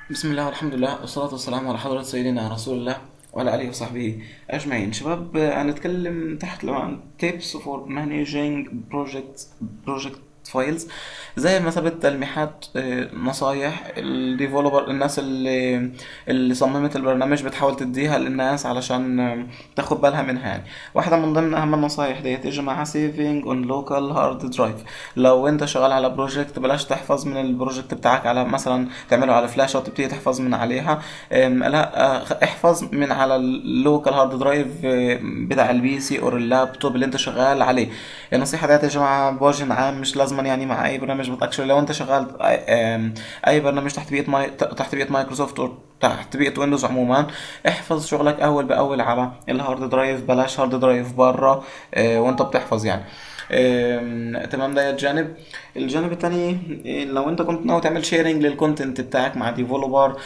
بسم الله والحمد لله والصلاة والسلام على حضرة سيدنا رسول الله وعلى آله وصحبه أجمعين شباب آه، هنتكلم تحت عنوان tips for managing projects project فايلز زي ما ثبت تلميحات آه، نصايح الديفلوبر الناس اللي اللي صممت البرنامج بتحاول تديها للناس علشان آه، تاخد بالها منها يعني واحدة من ضمن أهم النصايح ديت يا جماعة saving on local hard drive لو انت شغال على بروجكت بلاش تحفظ من البروجكت بتاعك على مثلا تعمله على فلاشة وتبتدي تحفظ من عليها أم، لا آه، احفظ من على اللوكال هارد درايف آه، بتاع البي سي او اللابتوب اللي انت شغال عليه النصيحة ديت يا جماعة بوجه عام مش لازما يعني مع اي برنامج اكشلي لو انت شغال أي- آم، اي برنامج تحت بيئة ماي... تحت بيئة مايكروسوفت او تحت بيئة ويندوز عموما احفظ شغلك اول باول على الهارد درايف بلاش هارد درايف بره آه، وانت بتحفظ يعني آم، تمام ده الجانب الجانب التاني آه، لو انت كنت ناوي تعمل شيرنج للكونتنت بتاعك مع ديفلوبر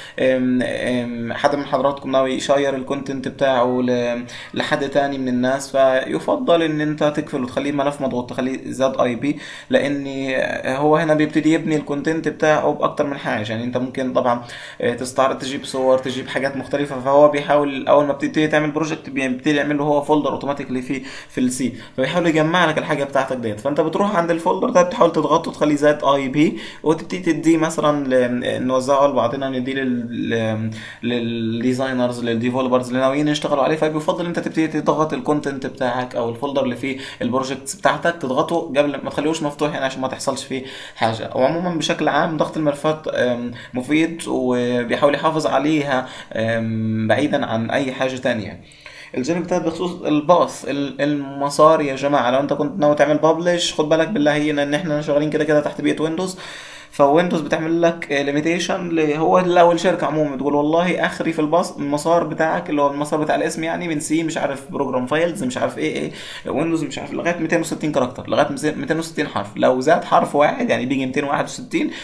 حد من حضراتكم ناوي يشير الكونتنت بتاعه ل- لحد تاني من الناس فيفضل ان انت تقفل وتخليه ملف مضغوط تخليه زاد اي بي لان هو هنا بيبتدي يبني الكونتنت بتاعه باكتر من حاجه يعني انت ممكن طبعا آه، تستعرض تجيب صور تجيب حاجات مختلفه فهو بيحاول اول ما بتبتدي تعمل بروجكت بيبتدي يعمل له هو فولدر اوتوماتيكلي في في السي فبيحاول يجمع لك الحاجه بتاعتك ديت فانت بتروح عند الفولدر ده بتحاول تضغطه تخليه زائد اي بي وتبتدي تديه مثلا ل- نوزعه لبعضنا نديه لل- للديزاينرز للديفلوبرز اللي ناويين يشتغلوا عليه فبيفضل انت تبتدي تضغط الكونتنت بتاعك او الفولدر اللي فيه البروجكتس بتاعتك تضغطه قبل ما تخليهوش مفتوح يعني عشان ما تحصلش فيه حاجه وعموما بشكل عام ضغط الملفات آم، مفيد وبيحاول يحافظ عليها آم، بعيدا عن اي حاجه تانية الجانب التالت بخصوص الباص ال- المسار يا جماعه لو انت كنت ناوي تعمل بابلش خد بالك بالله هنا ان احنا شغالين كده كده تحت بيئه ويندوز فويندوز بتعمل لك ليميتيشن هو لو الشركه عموما بتقول والله اخري في الباص المسار بتاعك اللي هو المسار بتاع الاسم يعني من سي مش عارف بروجرام فايلز مش عارف ايه ايه ويندوز مش عارف لغايه 260 كاركتر لغايه 260 حرف لو زاد حرف واحد يعني بيجي 261 أم،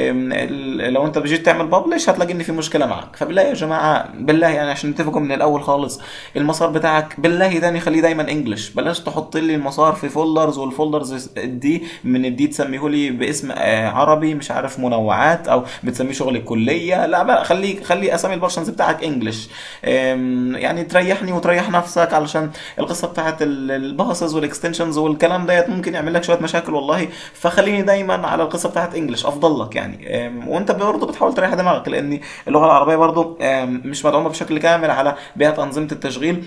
ال- لو انت جيت تعمل بابلش هتلاقي ان في مشكله معك فبالله يا جماعه بالله يعني عشان نتفقوا من الاول خالص المسار بتاعك بالله تاني خليه دايما انجلش بلاش تحط لي المسار في فولدرز والفولدرز دي من الدي تسميه لي باسم آه، عربي مش عارف منوعات او بتسميه شغل الكليه لا بقى خلي خلي اسامي البرشنز بتاعك انجلش يعني تريحني وتريح نفسك علشان القصه بتاعت الباسز والاكستنشنز والكلام ديت ممكن يعمل لك شويه مشاكل والله فخليني دايما على القصه بتاعت انجلش افضل لك يعني أم، وانت برضه بتحاول تريح دماغك لان اللغه العربيه برضه أم، مش مدعومه بشكل كامل على بيئه انظمه التشغيل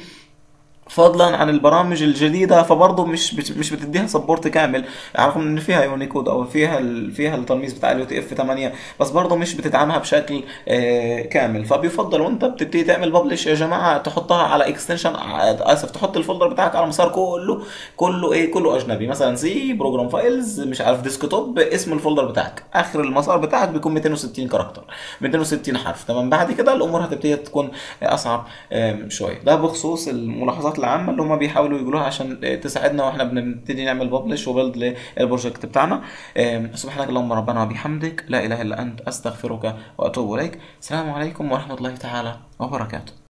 فضلا عن البرامج الجديده فبرضه مش مش مش بتديها سبورت كامل رغم ان فيها يونيكود او فيها ال فيها الترميز بتاع اليو تي اف 8 بس برضه مش بتدعمها بشكل آه كامل فبيفضل وانت بتبتدي تعمل ببلش يا جماعه تحطها على اكستنشن اسف تحط الفولدر بتاعك على مسار كله كله ايه كله اجنبي مثلا سي بروجرام فايلز مش عارف ديسكتوب اسم الفولدر بتاعك اخر المسار بتاعك بيكون 260 كاركتر 260 حرف تمام بعد كده الامور هتبتدي تكون اصعب آم، شويه ده بخصوص الملاحظات العامه اللي هم بيحاولوا يقولوها عشان آه، تساعدنا واحنا بنبتدي نعمل ببلش وبيلد للبروجكت بتاعنا آم، سبحانك اللهم ربنا وبحمدك لا اله الا انت استغفرك واتوب اليك السلام عليكم ورحمه الله تعالى وبركاته